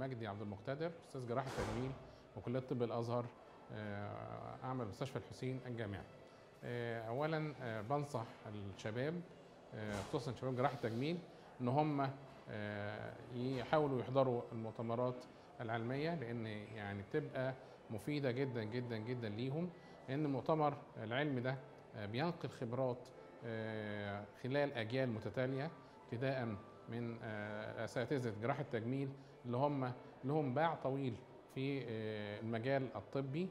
مجدي عبد المقتدر استاذ جراحه تجميل وكليه طب الازهر آه، اعمل مستشفى الحسين الجامعي. آه، اولا آه، بنصح الشباب آه، خصوصا شباب جراحه التجميل ان هم آه، يحاولوا يحضروا المؤتمرات العلميه لان يعني بتبقى مفيده جدا جدا جدا ليهم لان المؤتمر العلمي ده آه، بينقل خبرات آه، خلال اجيال متتاليه ابتداء من آه، اساتذه جراحه التجميل اللي هم لهم باع طويل في آه، المجال الطبي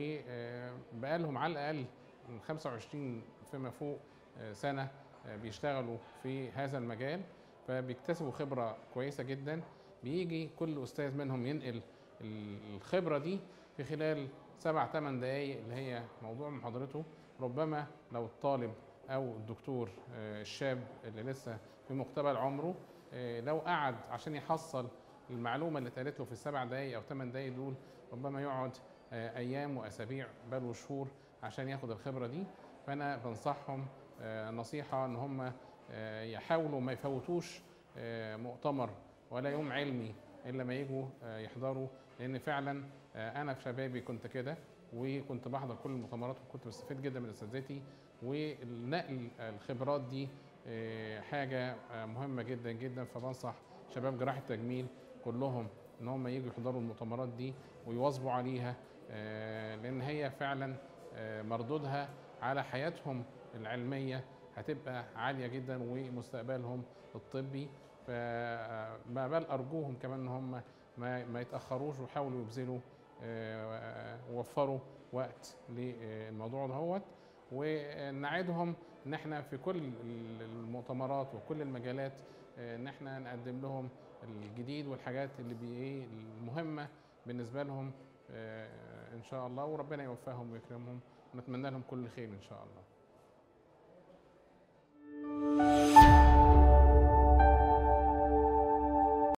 وبقالهم على الاقل من 25 فيما فوق آه، سنه آه، بيشتغلوا في هذا المجال فبيكتسبوا خبره كويسه جدا بيجي كل استاذ منهم ينقل ال- الخبره دي في خلال سبع ثمان دقائق اللي هي موضوع محاضرته ربما لو الطالب او الدكتور آه، الشاب اللي لسه في مقتبل عمره آه، لو قعد عشان يحصل المعلومه اللي اتقالت له في السبع دقائق او ثمان دقائق دول ربما يقعد آه، ايام واسابيع بل وشهور عشان ياخد الخبره دي فانا بنصحهم آه، نصيحه ان هم آه، يحاولوا ما يفوتوش آه، مؤتمر ولا يوم علمي الا ما يجوا آه، يحضروا لان فعلا آه، انا في شبابي كنت كده وكنت بحضر كل المؤتمرات وكنت بستفيد جدا من اساتذتي والنقل الخبرات دي آه، حاجه آه، مهمه جدا جدا فبنصح شباب جراحه التجميل كلهم ان هم يجوا يحضروا المؤتمرات دي ويواظبوا عليها آه، لان هي فعلا آه، مردودها على حياتهم العلميه هتبقى عاليه جدا ومستقبلهم الطبي فما بال ارجوهم كمان ان هم ما, ما يتاخروش ويحاولوا يبذلوا آه، ووفروا وقت للموضوع دهوت ونعدهم ان احنا في كل المؤتمرات وكل المجالات آه، ان احنا نقدم لهم الجديد والحاجات اللي بي إيه المهمه بالنسبه لهم آه، ان شاء الله وربنا يوفقهم ويكرمهم ونتمنى لهم كل خير ان شاء الله